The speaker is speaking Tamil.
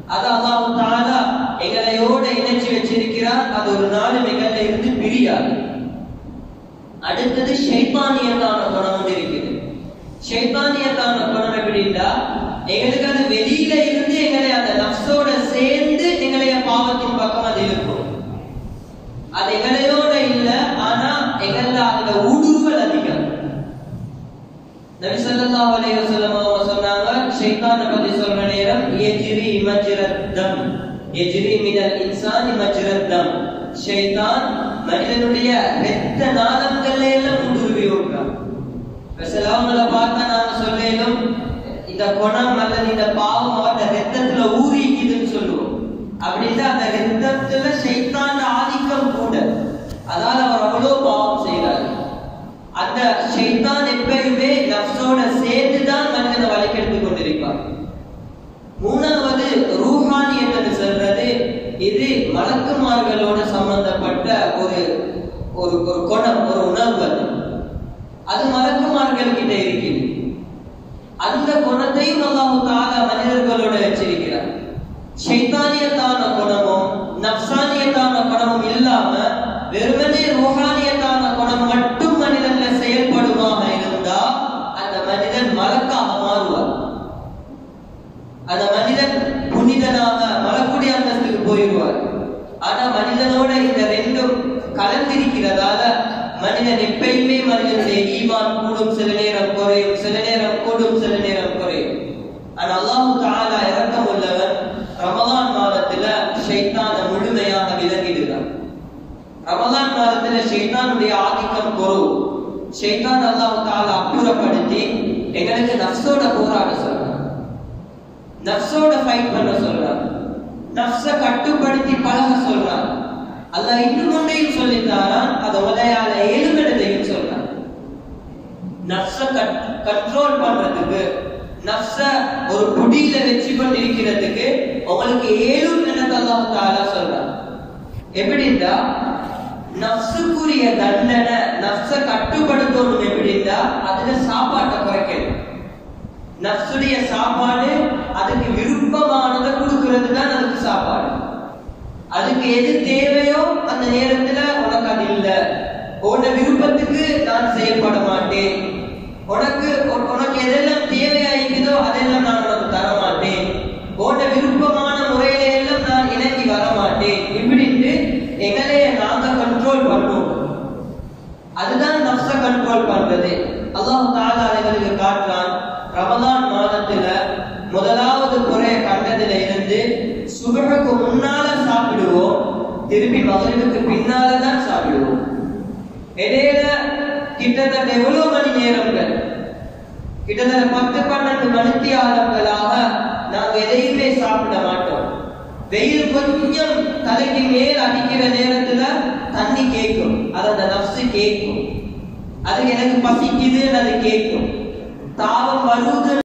அது அல்லாஹ் தாலா எங்களையோட இணைச்சு வச்சிருக்கிறார் அது ஒரு நாளும் எங்கள்ல இருந்து பிரியாது அடுத்தது ஷைத்தானியத்தான குணமும் இருக்குது ஷைத்தானியத்தான குணம் எப்படின்னா எங்களுக்கு அது வெளியில இருந்து எங்களை அந்த நப்சோட சேர்ந்து எங்களைய பாவத்தின் பக்கம் அது இருக்கும் அது எங்களையோட இல்ல ஆனா எங்கள்ல அதுல ஊடுருவல் அதிகம் நபி ஸல்லல்லாஹு அலைஹி வஸல்லம் அவங்க சொன்னாங்க ஷைத்தானை பத்தி சொல்ற நேரம் யஜ்ரி மஜ்ரத் தம் யஜ்ரி மினல் இன்சானி மஜ்ரத் தம் ஷைத்தான் மனிதனுடைய இரத்த நாளங்கள்ல எல்லாம் ஊடுருவி ஓடுறான் சிலவங்களை பார்த்தா நாம சொல்லேனும் இந்த குணம் அல்லது இந்த பாவம் அவருடைய ரத்தத்துல ஊறிக்குதுன்னு சொல்லுவோம் அப்படின்னா அந்த ரத்தத்துல ஷைத்தான் ஆதிக்கம் கூட அதால அவர் அவ்வளவு பாவம் செய்கிறார் அந்த ஷைத்தான் எப்பயுமே நப்சோட சேர்ந்துதான் மனிதனை வழிகெடுத்து கொண்டிருப்பார் மூணாவது ரூஹானி என்று சொல்றது இது மலக்குமார்களோட சம்பந்தப்பட்ட ஒரு ஒரு ஒரு குணம் ஒரு உணர்வு அது அது மலக்குமார்கள் கிட்ட இருக்குது அந்த குணத்தையும் அல்லாஹு தாலா மனிதர்களோட வச்சிருக்கிறார் ஷைத்தானியத்தான குணமும் நப்சானியத்தான குணமும் இல்லாம வெறுமனே ரோஹானியத்தான குணம் மட்டும் மனிதன்ல செயல்படுமாக இருந்தா அந்த மனிதன் மலக்காக மாறுவார் அந்த மனிதன் புனிதனாக மலக்குடி அந்தஸ்துக்கு போயிடுவார் ஆனா மனிதனோட இந்த ரெண்டும் கலந்திருக்கிறதால மனிதன் எப்பயுமே மனிதனுடைய ஈமான் கூடும் சில நேரம் குறையும் சில நேரம் கூடும் சில நேரம் குறையும் ஆனா அல்லாஹு தாலா இறக்கம் உள்ளவன் ரமலான் மாதத்துல ஷைத்தான முழுமையாக விலகிடுகிறான் ரமலான் மாதத்துல ஷைத்தானுடைய ஆதிக்கம் குறவு ஷைத்தான் அல்லாஹு தாலா அப்புறப்படுத்தி எங்களுக்கு நஃப்ஸோட போராட சொல்றான் நஃப்ஸோட ஃபைட் பண்ண சொல்றான் நஃப்ஸ கட்டுப்படுத்தி பழக சொல்றான் அல்லாஹ் இன்னும் ஒன்றையும் சொல்லித்தாரான் அதை உதயால ஏழுமிடத்தையும் சொல்றான் நஃப்ஸ கண்ட்ரோல் பண்றதுக்கு நஃப்ஸ ஒரு புடியில வச்சு கொண்டு இருக்கிறதுக்கு உங்களுக்கு ஏழு நினைத்து அல்லாஹ் தாலா சொல்றான் எப்படின்னா நஃப்ஸுக்குரிய தண்டனை நஃப்ஸ கட்டுப்படுத்தணும் எப்படின்னா அதுல சாப்பாட்டை குறைக்கணும் நஃப்ஸுடைய சாப்பாடு அதுக்கு விருப்பமானதை கொடுக்கிறது தான் அதுக்கு சாப்பாடு அதுக்கு எது தேவையோ அந்த நேரத்துல உனக்கு அது இல்ல உன விருப்பத்துக்கு நான் செயல்பட மாட்டேன் உனக்கு உனக்கு எதெல்லாம் தேவையாயிருக்குதோ அதெல்லாம் நான் உனக்கு தர மாட்டேன் உன விருப்பமான முறையில எல்லாம் நான் இணங்கி வர மாட்டேன் இப்படின்னு எங்களைய நாங்க கண்ட்ரோல் பண்ணுவோம் அதுதான் நப்ச கண்ட்ரோல் பண்றது அல்லாஹ் தாலா எங்களுக்கு காட்டுறான் ரமலான் மாதத்துல முதலாவது முறை கண்டதுல இருந்து சுபகுக்கு முன்னால சாப்பிடுவோம் திருப்பி மகனுக்கு பின்னால தான் சாப்பிடுவோம் இடையில கிட்டத்தட்ட எவ்வளவு மணி நேரங்கள் கிட்டத்தட்ட பத்து பன்னெண்டு மணித்தி ஆழங்களாக நாங்க எதையுமே சாப்பிட மாட்டோம் வெயில் கொஞ்சம் தலைக்கு மேல் அடிக்கிற நேரத்துல தண்ணி கேட்கும் அது அந்த நப்சு கேட்கும் அது எனக்கு பசிக்குதுன்னு அது கேட்கும் தாவம் வருது